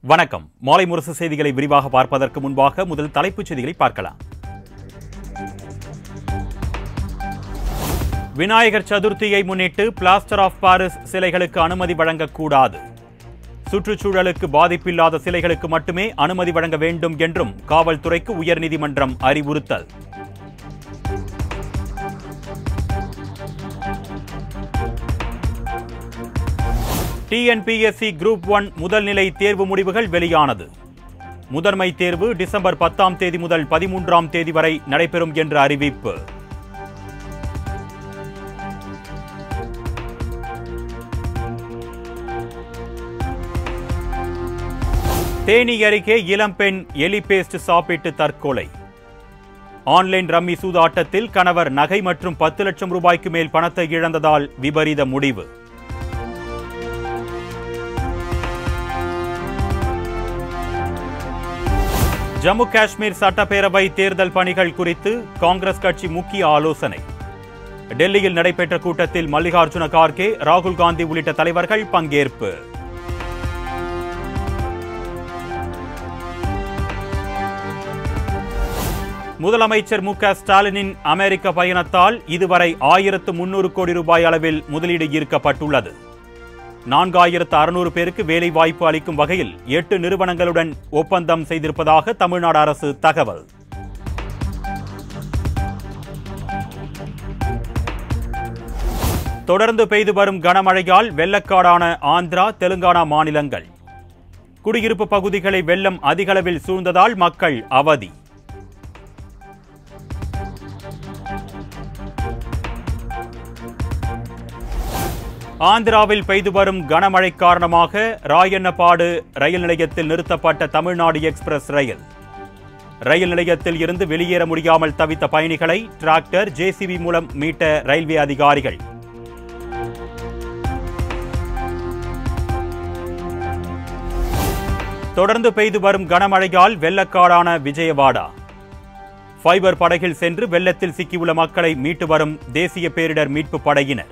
வணக்கம் மாலை முரசு செய்திகளை விரிவாக பார்ப்பதற்கு முன்பாக முதல் தலைப்புச் செய்திகளை பார்க்கலாம் விநாயகர் சதுர்த்தியை முன்னிட்டு பிளாஸ்டர் ஆஃப் பாரிஸ் சிலைகளுக்கு அனுமதி வழங்கக்கூடாது சுற்றுச்சூழலுக்கு பாதிப்பில்லாத சிலைகளுக்கு மட்டுமே அனுமதி வழங்க வேண்டும் என்றும் காவல்துறைக்கு உயர்நீதிமன்றம் அறிவுறுத்தல் டிஎன்பிஎஸ்சி குரூப் ஒன் முதல்நிலை தேர்வு முடிவுகள் வெளியானது முதன்மை தேர்வு டிசம்பர் பத்தாம் தேதி முதல் பதிமூன்றாம் தேதி வரை நடைபெறும் என்ற அறிவிப்பு தேனி அருகே இளம்பெண் எலி பேஸ்ட் சாப்பிட்டு தற்கொலை ஆன்லைன் ரம்மி சூதாட்டத்தில் கணவர் நகை மற்றும் பத்து லட்சம் ரூபாய்க்கு மேல் பணத்தை இழந்ததால் விபரீத முடிவு ஜம்மு காஷ்மீர் சட்டப்பேரவை தேர்தல் பணிகள் குறித்து காங்கிரஸ் கட்சி முக்கிய ஆலோசனை டெல்லியில் நடைபெற்ற கூட்டத்தில் மல்லிகார்ஜுன கார்கே ராகுல் காந்தி உள்ளிட்ட தலைவர்கள் பங்கேற்பு முதலமைச்சர் மு க ஸ்டாலினின் அமெரிக்க பயணத்தால் இதுவரை ஆயிரத்து முன்னூறு கோடி ரூபாய் அளவில் முதலீடு ஈர்க்கப்பட்டுள்ளது நான்காயிரத்து அறுநூறு பேருக்கு வேலை வாய்ப்பு அளிக்கும் வகையில் எட்டு நிறுவனங்களுடன் ஒப்பந்தம் செய்திருப்பதாக தமிழ்நாடு அரசு தகவல் தொடர்ந்து பெய்து வரும் கனமழையால் வெள்ளக்காடான ஆந்திரா தெலுங்கானா மாநிலங்கள் குடியிருப்பு பகுதிகளை வெள்ளம் அதிகளவில் சூழ்ந்ததால் மக்கள் அவதி ஆந்திராவில் பெய்து வரும் கனமழை காரணமாக ராயண்ணபாடு ரயில் நிலையத்தில் நிறுத்தப்பட்ட தமிழ்நாடு எக்ஸ்பிரஸ் ரயில் ரயில் நிலையத்தில் இருந்து வெளியேற முடியாமல் தவித்த பயணிகளை டிராக்டர் ஜேசிபி மூலம் மீட்ட ரயில்வே அதிகாரிகள் தொடர்ந்து பெய்து வரும் கனமழையால் வெள்ளக்காடான விஜயவாடா ஃபைபர் படகில் சென்று வெள்ளத்தில் சிக்கியுள்ள மக்களை மீட்டு வரும் தேசிய பேரிடர் மீட்பு படையினர்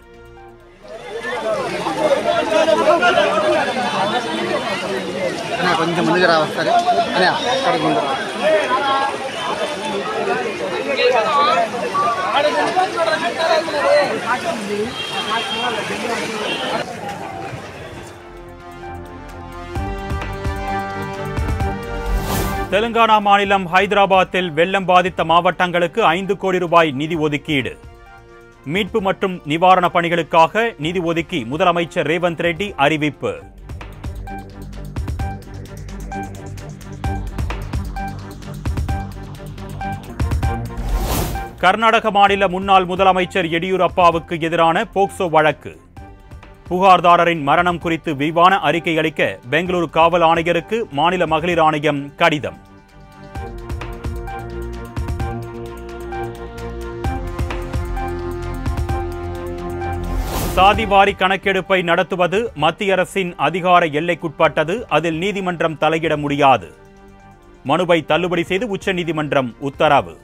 అనే కొంచెం ముందుకు రా వస్తారు అనే అక్కడికి ముందు రా. தெலுங்கானா மாநிலம் ஹைதராபாத்தில் வெள்ளம் பாதித்த மாவட்டங்களுக்கு ஐந்து கோடி ரூபாய் நிதி ஒதுக்கீடு மீட்பு மற்றும் நிவாரண பணிகளுக்காக நிதி ஒதுக்கி முதலமைச்சர் ரேவந்த் ரெட்டி அறிவிப்பு கர்நாடக மாநில முன்னாள் முதலமைச்சர் எடியூரப்பாவுக்கு எதிரான போக்சோ வழக்கு புகார்தாரரின் மரணம் குறித்து விரிவான அறிக்கை அளிக்க பெங்களூரு காவல் ஆணையருக்கு மாநில மகளிர் ஆணையம் கடிதம் சாதிவாரி கணக்கெடுப்பை நடத்துவது மத்திய அரசின் அதிகார எல்லைக்குட்பட்டது அதில் நீதிமன்றம் தலையிட முடியாது மனுவை தள்ளுபடி செய்து உச்சநீதிமன்றம் உத்தரவு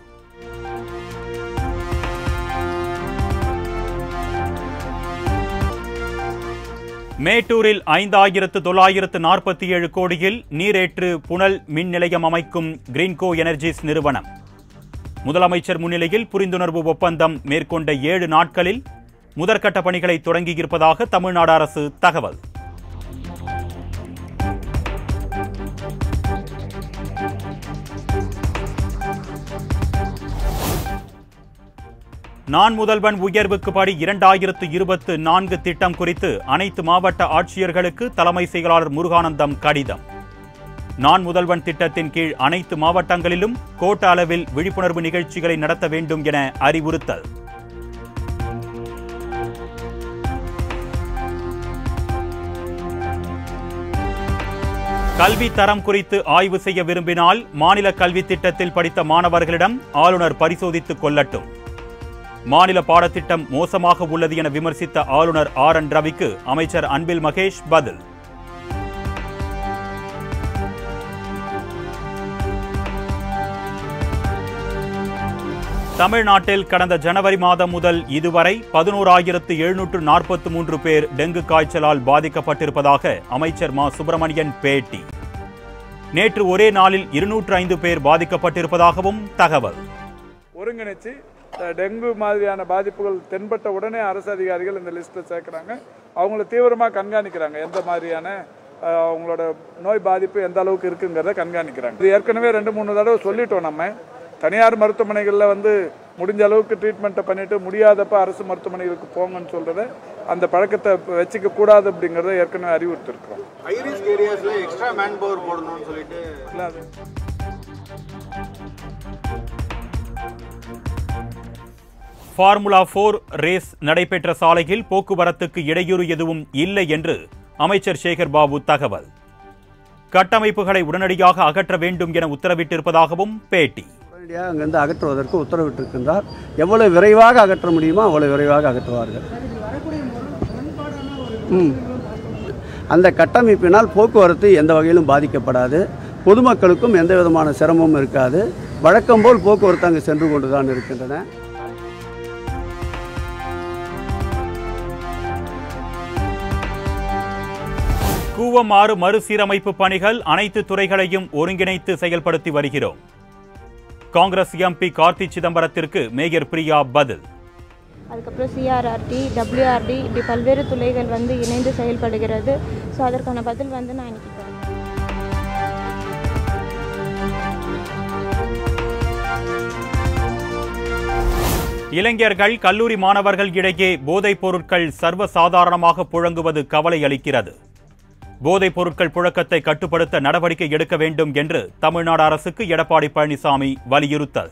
மேட்டூரில் ஐந்தாயிரத்து தொள்ளாயிரத்து நாற்பத்தி ஏழு கோடியில் நீரேற்று புனல் மின் நிலையம் அமைக்கும் கிரீன்கோ எனர்ஜிஸ் நிறுவனம் முதலமைச்சர் முன்னிலையில் புரிந்துணர்வு ஒப்பந்தம் மேற்கொண்ட ஏழு நாட்களில் முதற்கட்ட பணிகளை தொடங்கியிருப்பதாக தமிழ்நாடு அரசு தகவல் நான் முதல்வன் உயர்வுக்கு படி இரண்டாயிரத்து இருபத்து நான்கு திட்டம் குறித்து அனைத்து மாவட்ட ஆட்சியர்களுக்கு தலைமை செயலாளர் முருகானந்தம் கடிதம் நான் முதல்வன் திட்டத்தின் கீழ் அனைத்து மாவட்டங்களிலும் கோட்ட அளவில் விழிப்புணர்வு நிகழ்ச்சிகளை நடத்த வேண்டும் என அறிவுறுத்தல் கல்வி தரம் குறித்து ஆய்வு செய்ய விரும்பினால் மாநில கல்வி திட்டத்தில் படித்த மாணவர்களிடம் ஆளுநர் பரிசோதித்துக் கொள்ளட்டும் மாநில பாடத்திட்டம் மோசமாக உள்ளது என விமர்சித்த ஆளுநர் ஆர் என் ரவிக்கு அமைச்சர் அன்பில் மகேஷ் பதில் தமிழ்நாட்டில் கடந்த ஜனவரி மாதம் முதல் இதுவரை பதினோராயிரத்து எழுநூற்று நாற்பத்தி மூன்று பேர் டெங்கு காய்ச்சலால் பாதிக்கப்பட்டிருப்பதாக அமைச்சர் மா சுப்பிரமணியன் பேட்டி நேற்று ஒரே நாளில் இருநூற்று ஐந்து பேர் பாதிக்கப்பட்டிருப்பதாகவும் தகவல் ஒருங்கிணைச்சு அஹ், டெங்கு மாதிரியான பாதிப்புகள் தென்பட்ட உடனே அரசு அதிகாரிகள் இந்த லிஸ்ட்டில் சேர்க்குறாங்க அவங்கள தீவிரமாக கண்காணிக்கிறாங்க எந்த மாதிரியான அஹ், அவங்களோட நோய் பாதிப்பு எந்த அளவுக்கு இருக்குங்கிறத கண்காணிக்கிறாங்க இது ஏற்கனவே ரெண்டு மூணு தடவை சொல்லிட்டோம் நம்ம தனியார் மருத்துவமனைகளில் வந்து முடிஞ்ச அளவுக்கு ட்ரீட்மெண்ட்டை பண்ணிட்டு முடியாதப்ப அரசு மருத்துவமனைகளுக்கு போங்கன்னு சொல்கிறத அந்த பழக்கத்தை வச்சுக்க கூடாது அப்படிங்கிறத ஏற்கனவே அறிவுறுத்திருக்கிறோம் ஹை ரிஸ்க் ஏரியாஸ்ல எக்ஸ்ட்ரா மேன் பவர் போடணும்னு சொல்லிட்டு இல்லை அது ஃபார்முலா போர் ரேஸ் நடைபெற்ற சாலையில் போக்குவரத்துக்கு இடையூறு எதுவும் இல்லை என்று அமைச்சர் சேகர் பாபு தகவல் கட்டமைப்புகளை உடனடியாக அகற்ற வேண்டும் என உத்தரவிட்டிருப்பதாகவும் பேட்டி உடனடியாக அங்கிருந்து அகற்றுவதற்கு உத்தரவிட்டிருக்கின்றார் எவ்வளவு விரைவாக அகற்ற முடியுமோ அவ்வளவு விரைவாக அகற்றுவார்கள் ம் அந்த கட்டமைப்பினால் போக்குவரத்து எந்த வகையிலும் பாதிக்கப்படாது பொதுமக்களுக்கும் எந்த விதமான சிரமமும் இருக்காது வழக்கம் போல் போக்குவரத்து அங்கு சென்று கொண்டு தான் இருக்கின்றன கூவமாறு மறுசீரமைப்பு பணிகள் அனைத்து துறைகளையும் ஒருங்கிணைத்து செயல்படுத்தி வருகிறோம் காங்கிரஸ் எம்பி கார்த்தி சிதம்பரத்திற்கு மேயர் பிரியா பதில் அதுக்கப்புறம் சிஆர்ஆர்டி டபிள்யூஆர்டி இப்படி பல்வேறு துறைகள் வந்து இணைந்து செயல்படுகிறது ஸோ அதற்கான பதில் வந்து நான் இன்னைக்கு தரேன் இளைஞர்கள் கல்லூரி மாணவர்கள் இடையே போதைப் பொருட்கள் சர்வசாதாரணமாக புழங்குவது கவலை அளிக்கிறது போதைப் பொருட்கள் புழக்கத்தை கட்டுப்படுத்த நடவடிக்கை எடுக்க வேண்டும் என்று தமிழ்நாடு அரசுக்கு எடப்பாடி பழனிசாமி வலியுறுத்தல்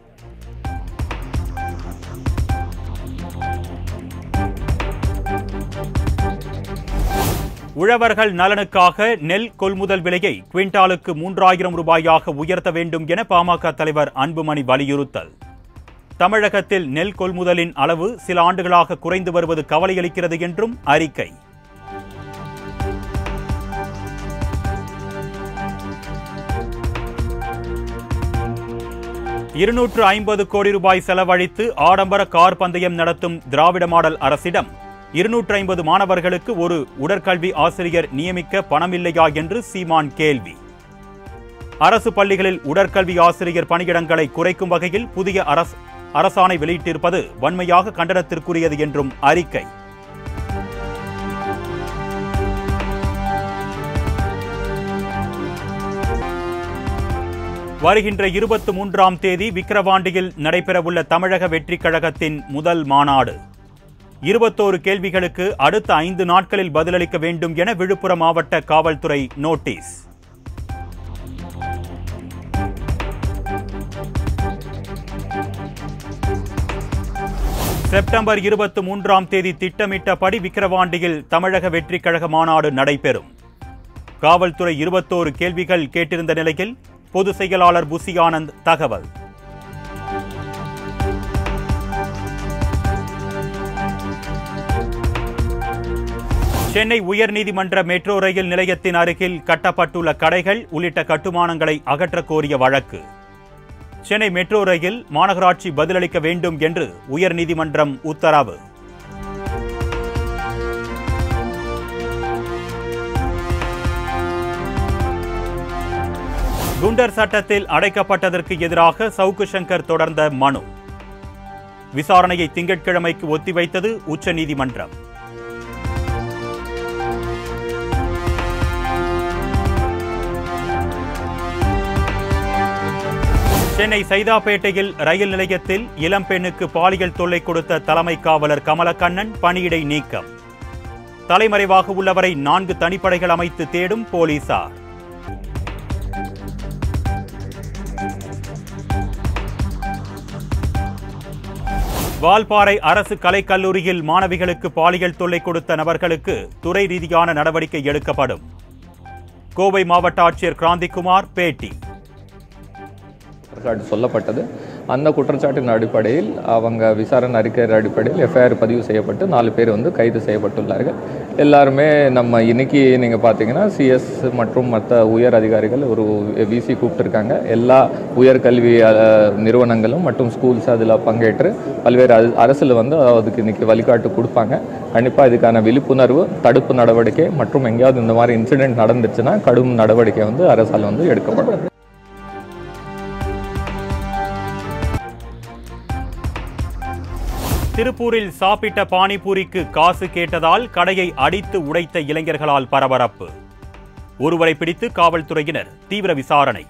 உழவர்கள் நலனுக்காக நெல் கொள்முதல் விலையை குவிண்டாலுக்கு மூன்றாயிரம் ரூபாயாக உயர்த்த வேண்டும் என பாமக தலைவர் அன்புமணி வலியுறுத்தல் தமிழகத்தில் நெல் கொள்முதலின் அளவு சில ஆண்டுகளாக குறைந்து வருவது கவலையளிக்கிறது என்றும் அறிக்கை இருநூற்று ஐம்பது கோடி ரூபாய் செலவழித்து ஆடம்பர கார் பந்தயம் நடத்தும் திராவிட மாடல் அரசிடம் இருநூற்று ஐம்பது மாணவர்களுக்கு ஒரு உடற்கல்வி ஆசிரியர் நியமிக்க பணமில்லையா என்று சீமான் கேள்வி அரசு பள்ளிகளில் உடற்கல்வி ஆசிரியர் பணியிடங்களை குறைக்கும் வகையில் புதிய அரசு அரசாணை வெளியிட்டிருப்பது வன்மையாக கண்டனத்திற்குரியது என்றும் அறிக்கை வருகின்ற இருபத்தி மூன்றாம் தேதி விக்கிரவாண்டியில் நடைபெறவுள்ள தமிழக வெற்றிக் கழகத்தின் முதல் மாநாடு இருபத்தோரு கேள்விகளுக்கு அடுத்த ஐந்து நாட்களில் பதிலளிக்க வேண்டும் என விழுப்புரம் மாவட்ட காவல்துறை நோட்டீஸ் செப்டம்பர் இருபத்தி மூன்றாம் தேதி திட்டமிட்டபடி விக்கிரவாண்டியில் தமிழக வெற்றிக் கழக மாநாடு நடைபெறும் காவல்துறை இருபத்தோரு கேள்விகள் கேட்டிருந்த நிலையில் பொதுச் செயலாளர் புசி ஆனந்த் தகவல் சென்னை உயர்நீதிமன்ற மெட்ரோ ரயில் நிலையத்தின் அருகில் கட்டப்பட்டுள்ள கடைகள் உள்ளிட்ட கட்டுமானங்களை அகற்றக் கோரிய வழக்கு சென்னை மெட்ரோ ரயில் மாநகராட்சி பதிலளிக்க வேண்டும் என்று உயர்நீதிமன்றம் உத்தரவு குண்டர் சட்டத்தில் அடைக்கப்பட்டதற்கு எதிராக சவுக்கு சங்கர் தொடர்ந்த மனு விசாரணையை திங்கட்கிழமைக்கு ஒத்திவைத்தது உச்சநீதிமன்றம் சென்னை சைதாப்பேட்டையில் ரயில் நிலையத்தில் இளம்பெண்ணுக்கு பாலியல் தொல்லை கொடுத்த தலைமை காவலர் கமலக்கண்ணன் பணியிடை நீக்கம் தலைமறைவாக உள்ளவரை நான்கு தனிப்படைகள் அமைத்து தேடும் போலீசார் வால்பாறை அரசு கலைக்கல்லூரியில் மாணவிகளுக்கு பாலியல் தொல்லை கொடுத்த நபர்களுக்கு துறை ரீதியான நடவடிக்கை எடுக்கப்படும் கோவை மாவட்ட ஆட்சியர் கிராந்திகுமார் பேட்டி குற்றச்சாட்டு சொல்லப்பட்டது அந்த குற்றச்சாட்டின் அடிப்படையில் அவங்க விசாரணை அறிக்கை அடிப்படையில் எஃப்ஐஆர் பதிவு செய்யப்பட்டு நாலு பேர் வந்து கைது செய்யப்பட்டுள்ளார்கள் எல்லாருமே நம்ம இன்னைக்கு நீங்கள் பார்த்தீங்கன்னா சிஎஸ் மற்றும் மற்ற உயர் அதிகாரிகள் ஒரு விசி கூப்பிட்டுருக்காங்க எல்லா உயர்கல்வி அஹ், நிறுவனங்களும் மற்றும் ஸ்கூல்ஸ் அதில் பங்கேற்று பல்வேறு அர- அரசுல வந்து அதுக்கு இன்னைக்கு வழிகாட்டு கொடுப்பாங்க கண்டிப்பாக இதுக்கான விழிப்புணர்வு தடுப்பு நடவடிக்கை மற்றும் எங்கேயாவது இந்த மாதிரி இன்சிடென்ட் நடந்துச்சுன்னா கடும் நடவடிக்கை வந்து அரசால் வந்து எடுக்கப்படும் திருப்பூரில் சாப்பிட்ட பானிபூரிக்கு காசு கேட்டதால் கடையை அடித்து உடைத்த இளைஞர்களால் பரபரப்பு ஒருவரை பிடித்து காவல்துறையினர் தீவிர விசாரணை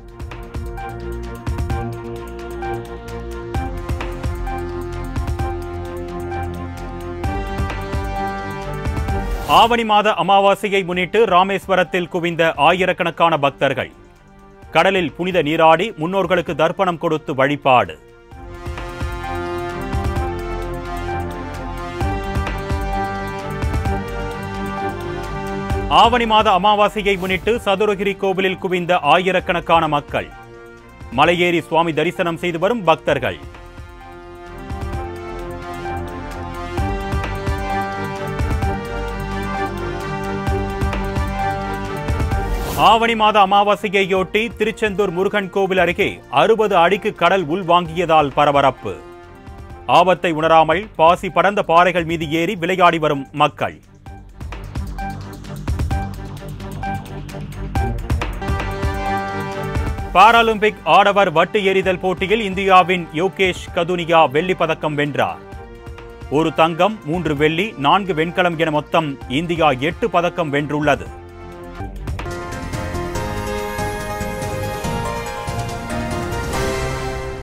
ஆவணி மாத அமாவாசையை முன்னிட்டு ராமேஸ்வரத்தில் குவிந்த ஆயிரக்கணக்கான பக்தர்கள் கடலில் புனித நீராடி முன்னோர்களுக்கு தர்ப்பணம் கொடுத்து வழிபாடு ஆவணி மாத அமாவாசையை முன்னிட்டு சதுரகிரி கோவிலில் குவிந்த ஆயிரக்கணக்கான மக்கள் மலையேறி சுவாமி தரிசனம் செய்து வரும் பக்தர்கள் ஆவணி மாத அமாவாசையையொட்டி திருச்செந்தூர் முருகன் கோவில் அருகே அறுபது அடிக்கு கடல் உள்வாங்கியதால் பரபரப்பு ஆபத்தை உணராமல் பாசி படர்ந்த பாறைகள் மீது ஏறி விளையாடி வரும் மக்கள் பாராலிம்பிக் ஆடவர் வட்டு எறிதல் போட்டியில் இந்தியாவின் யோகேஷ் கதுனியா வெள்ளிப் பதக்கம் வென்றார் ஒரு தங்கம் மூன்று வெள்ளி நான்கு வெண்கலம் என மொத்தம் இந்தியா எட்டு பதக்கம் வென்றுள்ளது